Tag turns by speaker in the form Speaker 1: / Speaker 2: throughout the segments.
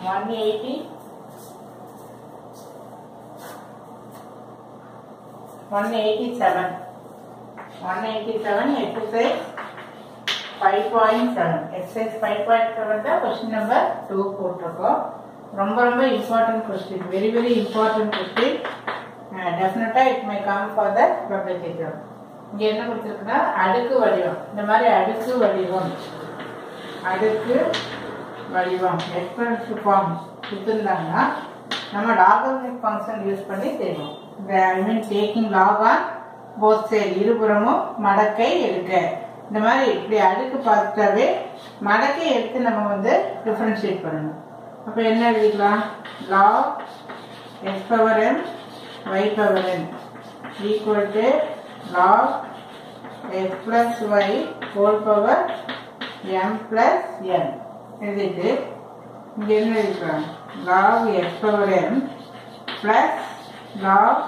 Speaker 1: one eighty one eighty seven one eighty seven exercise five point seven exercise five point seven தான் question number two போட்டிருக்கோம் ரொம்ப ரொம்ப important question very very important question டெஃபினட்டாக it may come for the public exam இங்கே என்ன கொடுத்துருக்குன்னா அடுக்கு வடிவம் இந்த மாதிரி அடுக்கு வடிவம் அடுக்கு வடிவம் எக்ஸ்பென்சிவ் ஃபார்ம் கொடுத்துருந்தாங்கன்னா நம்ம லாகர்மிக் ஃபங்க்ஷன் யூஸ் பண்ணி செய்வோம் இந்த I mean taking log on both side இருபுறமும் மடக்கை எடுக்க இந்த மாதிரி இப்படி அடுக்கு பார்த்துட்டாவே மடக்கை எடுத்து நம்ம வந்து டிஃப்ரென்ஷியேட் பண்ணணும் அப்போ என்ன எழுதிக்கலாம் log x power m y power n equal to log x plus y whole power m plus n எழுதிட்டு இங்கே என்ன எழுதிக்கலாம் log x power m plus log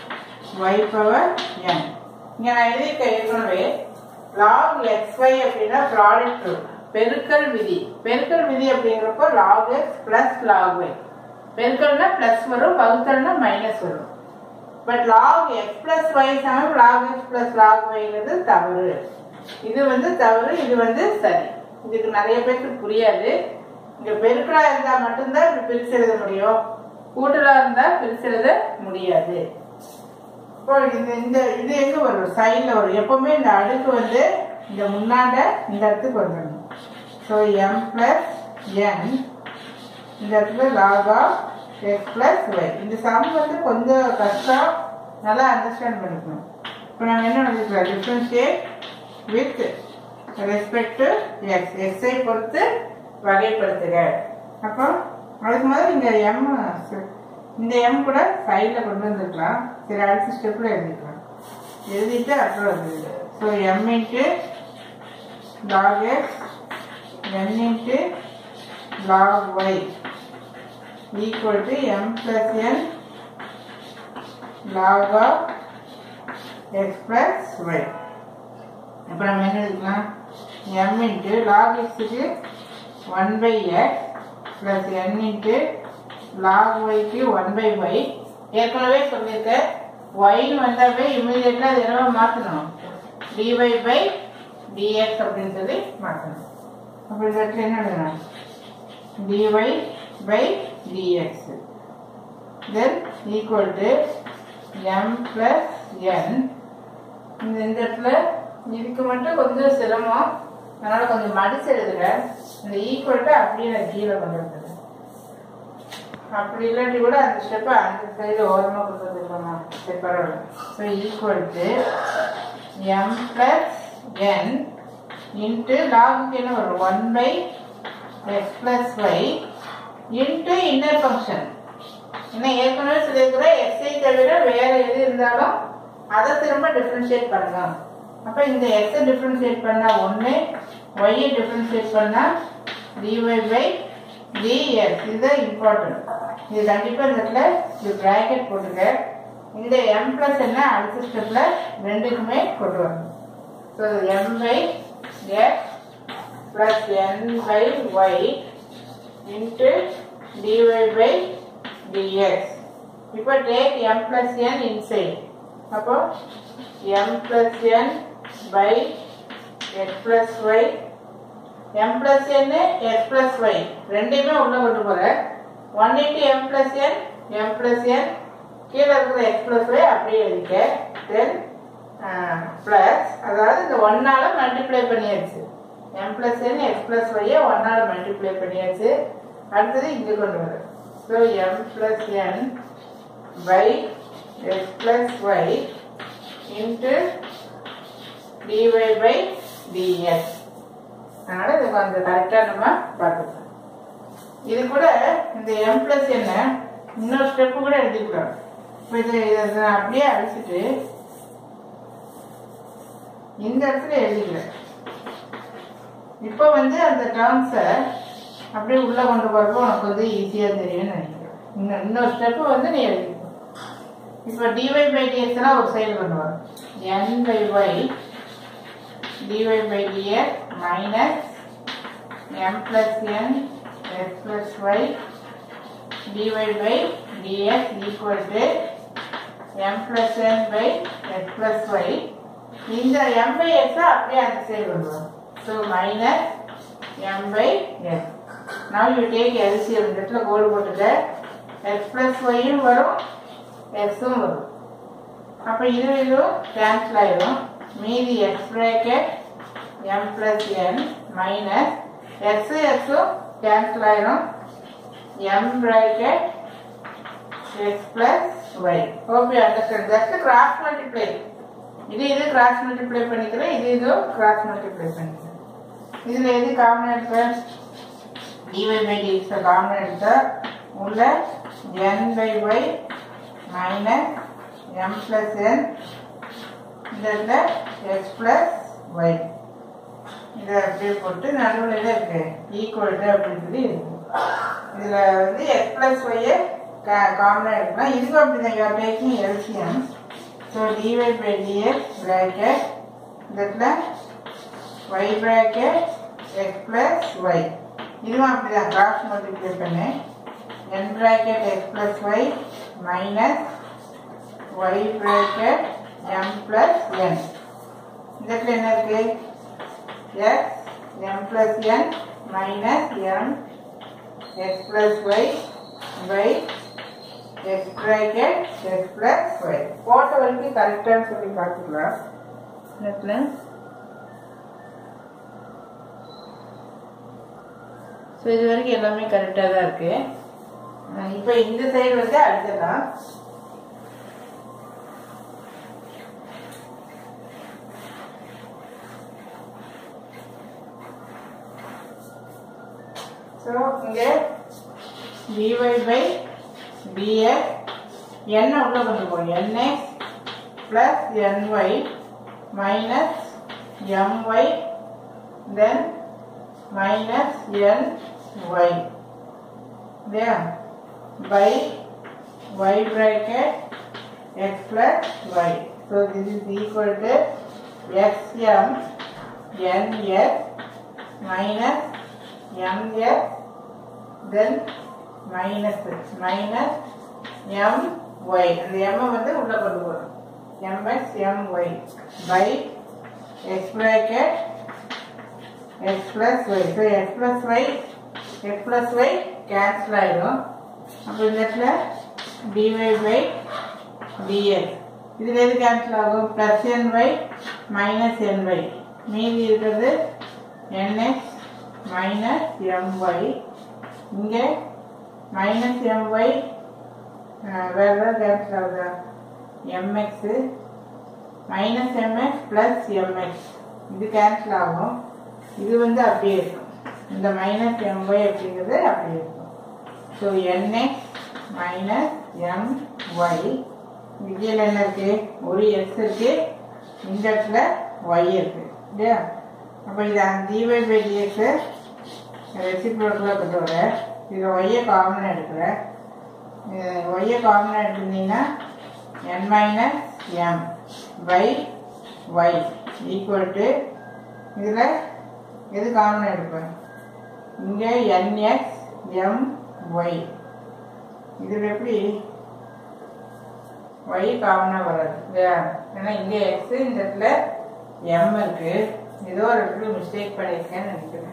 Speaker 1: y power n இங்கே நான் எழுதியிருக்க ஏற்கனவே லாக் எக்ஸ் ஒய் அப்படின்னா ப்ராடக்ட் ரூல் பெருக்கல் விதி பெருக்கல் விதி அப்படிங்கிறப்போ log x plus log y பெருக்கல்னா பிளஸ் வரும் வகுத்தல்னா மைனஸ் வரும் but log x plus y சமம் லாக் எக்ஸ் பிளஸ் லாக் ஒய்ங்கிறது தவறு இது வந்து தவறு இது வந்து சரி இதுக்கு நிறைய பேருக்கு புரியாது இங்க பெருக்கலா இருந்தா மட்டும்தான் இப்படி பிரிச்சு எழுத முடியும் கூட்டலா இருந்தா பிரிச்சு எழுத முடியாது இப்போ இந்த இந்த இது எங்க வரும் சைடில் வரும் எப்பவுமே இந்த அடுக்கு வந்து இந்த முன்னாண்ட இந்த இடத்துக்கு வந்துடணும் ஸோ எம் பிளஸ் என் இந்த இடத்துல log of x plus y இந்த சம் வந்து கொஞ்சம் கஷ்டம் நல்லா அண்டர்ஸ்டாண்ட் பண்ணிக்கணும் இப்போ நாங்கள் என்ன பண்ணிருக்கோம் differentiate with respect to x எக்ஸை பொறுத்து வகைப்படுத்துக அப்போ அதுக்கு முதல்ல இந்த எம் இந்த எம் கூட சைடில் கொண்டு வந்துருக்கலாம் சரி அடுத்த ஸ்டெப்பில் எழுதிக்கலாம் எழுதிட்டு அப்புறம் எழுதிடு so m into log x n into log y equal to m plus n log of x plus y இப்போ நம்ம என்ன எழுதிக்கலாம் எம் இன்ட்டு லாக் எக்ஸுக்கு one by x plus n into log ஒய்க்கு ஒன் பை ஒய் ஏற்கனவே சொல்லியிருக்கேன் ஒய்னு வந்தாவே இமீடியட்டாக அது என்னவோ மாற்றணும் டிஒய் பை டிஎக்ஸ் அப்படின்னு சொல்லி மாற்றணும் அப்போ இந்த இடத்துல என்ன எழுதணும் dy by dx then equal to m plus n இந்த இந்த இடத்துல இதுக்கு மட்டும் கொஞ்சம் சிரமம் அதனால கொஞ்சம் மடிச்சு எழுதுறேன் இந்த ஈக்குவல்ட்டு அப்படியே நான் கீழே கொண்டு வந்துடுறேன் அப்படி இல்லாட்டி கூட அந்த ஸ்டெப்பை அந்த சைடு ஓரமாக கொண்டு வந்துருக்கோம் சரி பரவாயில்ல so equal to m plus n into லாகுக்கு என்ன வரும் one by x plus y into inner function என்ன ஏற்கனவே சொல்லியிருக்கிறேன் எக்ஸை தவிர வேற எது இருந்தாலும் அதை திரும்ப டிஃப்ரென்ஷியேட் பண்ணலாம் அப்போ இந்த எக்ஸை டிஃப்ரென்ஷியேட் பண்ணால் ஒன்று ஒய்யை டிஃப்ரென்ஷியேட் பண்ணால் டிஒய் பை டிஎக்ஸ் இதுதான் இம்பார்ட்டன்ட் இது கண்டிப்பாக இந்த இடத்துல இது ப்ராக்கெட் போட்டுக்க இந்த எம் ப்ளஸ் என்ன அடுத்த ஸ்டெப்பில் ரெண்டுக்குமே கொண்டு வரணும் so m by x plus n by y into dy by dx இப்போ take m plus n inside அப்போ m plus n by x plus y m plus n x plus y ரெண்டையுமே உள்ள கொண்டு போறேன் one into m plus n m plus n கீழே இருக்கிற X plus Y அப்படியே எழுதிக்க தென் பிளஸ் அதாவது இந்த ஒன்னால மல்டிப்ளை பண்ணியாச்சு m plus n x plus ஒய்யை ஒன்னால மல்டிப்ளை பண்ணியாச்சு அடுத்தது இங்கே கொண்டு வரேன் so m plus n by x plus y into dy by dx அதனால் இது கொஞ்சம் கரெக்டாக நம்ம பார்த்துக்கலாம் இது கூட இந்த எம் ப்ளஸ் என்ன இன்னொரு ஸ்டெப்பு கூட எழுதிக்கலாம் இப்போ இது இதை நான் அப்படியே அழிச்சிட்டு இந்த இடத்துல எழுதிக்கிறேன் இப்போ வந்து அந்த டேர்ம்ஸை அப்படியே உள்ளே கொண்டு போகிறப்போ உனக்கு வந்து ஈஸியாக தெரியும்னு நினைக்கிறேன் இன்னும் இன்னொரு ஸ்டெப்பு வந்து நீ எழுதிக்கணும் இப்போ டிஒய் பை டிஎஸ்லாம் ஒரு சைடு கொண்டு வரும் n by y dy by dx minus m plus n x plus y dy by dx equal to m plus n by x plus y இந்த m by x -அ அப்படியே அந்த side வந்துடும் so minus m by x now you take LCM இந்த இடத்துல கோடு போட்டுக்க x plus y யும் வரும் x உம் வரும் அப்போ இது இதுவும் கேன்சல் ஆயிடும் மீதி x bracket m plus n minus x xும் கேன்சல் ஆயிடும் m bracket x plus y hope you understand just cross multiply இது இது கிராஸ் மல்டிப்ளை பண்ணிக்கிறேன் இது இதுவும் கிராஸ் மல்டிப்ளை பண்ணிக்கிறேன் இதில் எது காமன் எடுத்த டிவை பை டிஎக்ஸ் காமன் எடுத்தா உள்ள n by y minus m plus n இந்த இடத்துல எக்ஸ் பிளஸ் ஒய் இதை அப்படியே போட்டு நடுவில் என்ன இருக்கு ஈக்குவல் அப்படின்னு சொல்லி இருக்கு இதில் வந்து எக்ஸ் பிளஸ் ஒய்யை காமனாக எடுக்கலாம் இதுக்கும் அப்படி தான் you're taking LCM so dy by dx bracket இந்த இடத்துல y bracket x plus y இதுவும் அப்படி தான் கிராஸ் மல்டிப்ளை பண்ணு n bracket x plus y minus y bracket m plus n இந்த இடத்துல என்ன இருக்கு x m plus n minus m x plus y by x bracket x plus y போட்ட வரைக்கும் கரெக்டானு சொல்லி பார்த்துக்கலாம் இந்த இடத்துல ஸோ இது வரைக்கும் எல்லாமே கரெக்டாக தான் இருக்கு இப்போ இந்த சைடு வந்து அடுத்ததான் ஸோ இங்கே dy by dx என்ன உள்ள கொண்டு போகும் nx plus ny minus my then minus ny இல்லையா by y bracket x plus y so this is equal to xm ns minus ms then minus minus my அந்த m வந்து உள்ள கொண்டு போறோம் ms my by x bracket x plus y so x plus y x plus y cancel ஆயிடும் அப்போ இந்த இடத்துல dy by dx இதில் எது கேன்சல் ஆகும் ப்ளஸ் ny மைனஸ் ny மீதி இருக்கிறது nx மைனஸ் my இங்கே மைனஸ் my வேறு ஏதாவது கேன்சல் ஆகுதா mx minus mx plus mx இது கேன்சல் ஆகும் இது வந்து அப்படியே இருக்கும் இந்த மைனஸ் எம்ஒய் அப்படிங்கிறது அப்படியே இருக்கும் ஸோ என்எக்ஸ் மைனஸ் எம்ஒய் விஜயில் என்ன இருக்கு ஒரு எக்ஸ் இருக்கு இந்த இடத்துல ஒய் இருக்கு இல்லையா அப்போ இது டிவை பை டிஎக்ஸு ரெசிப்ரோக்கலாக கொண்டு வர இதில் ஒய்யை காமனாக எடுக்கிறேன் ஒய்யை காமனாக எடுத்திருந்தீங்கன்னா n minus m by y equal to இதில் எது காமனாக எடுப்பேன் இங்கே என்எக்ஸ் எம் ஒய் இதில் எப்படி ஒய் காமனாக வராது இல்லையா ஏன்னா இங்கே எக்ஸு இந்த இடத்துல எம் இருக்கு ஏதோ ஒரு இடத்துல மிஸ்டேக் பண்ணியிருக்கேன்னு நினைக்கிறேன்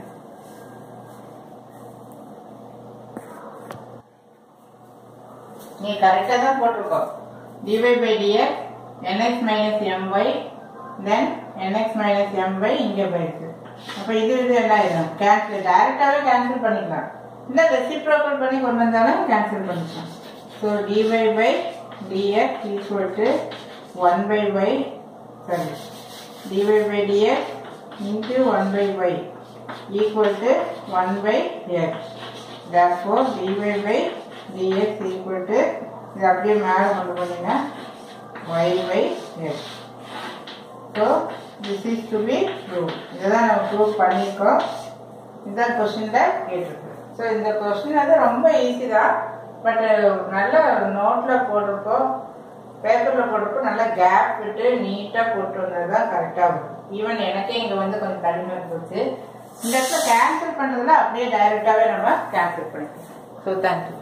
Speaker 1: நீ கரெக்டாக தான் போட்டிருக்கோம் dy by dx nx minus my then nx minus my இங்கே போயிருக்கு அப்போ இது இது என்ன ஆயிடும் கேன்சல் டைரெக்டாகவே கேன்சல் பண்ணிக்கலாம் இல்லை ரெசிப்ரோக்கல் பண்ணி கொண்டு வந்தாலும் கேன்சல் பண்ணிக்கலாம் so dy by dx equal to one by y sorry dy by dx into one by y equal to one by x therefore dy by dx equal to இது அப்படியே மேலே கொண்டு போனீங்கன்னா y by x so this is to be proved இதுதான் நம்ம prove பண்ணியிருக்கோம் இந்த கொஸ்டினில் கேட்டிருக்கு ஸோ இந்த கொஸ்டின் வந்து ரொம்ப ஈஸி தான் பட் நல்ல நோட்டில் போட்டிருக்கோம் பேப்பரில் போட்டிருக்கோ நல்லா கேப் விட்டு நீட்டாக போட்டு வந்தது தான் கரெக்டாக வரும் ஈவன் எனக்கே இங்கே வந்து கொஞ்சம் கடினமாக இருந்துச்சு இந்த இடத்துல கேன்சல் பண்ணதில் அப்படியே டைரெக்டாகவே நம்ம கேன்சல் பண்ணிக்கலாம் ஸோ தேங்க்யூ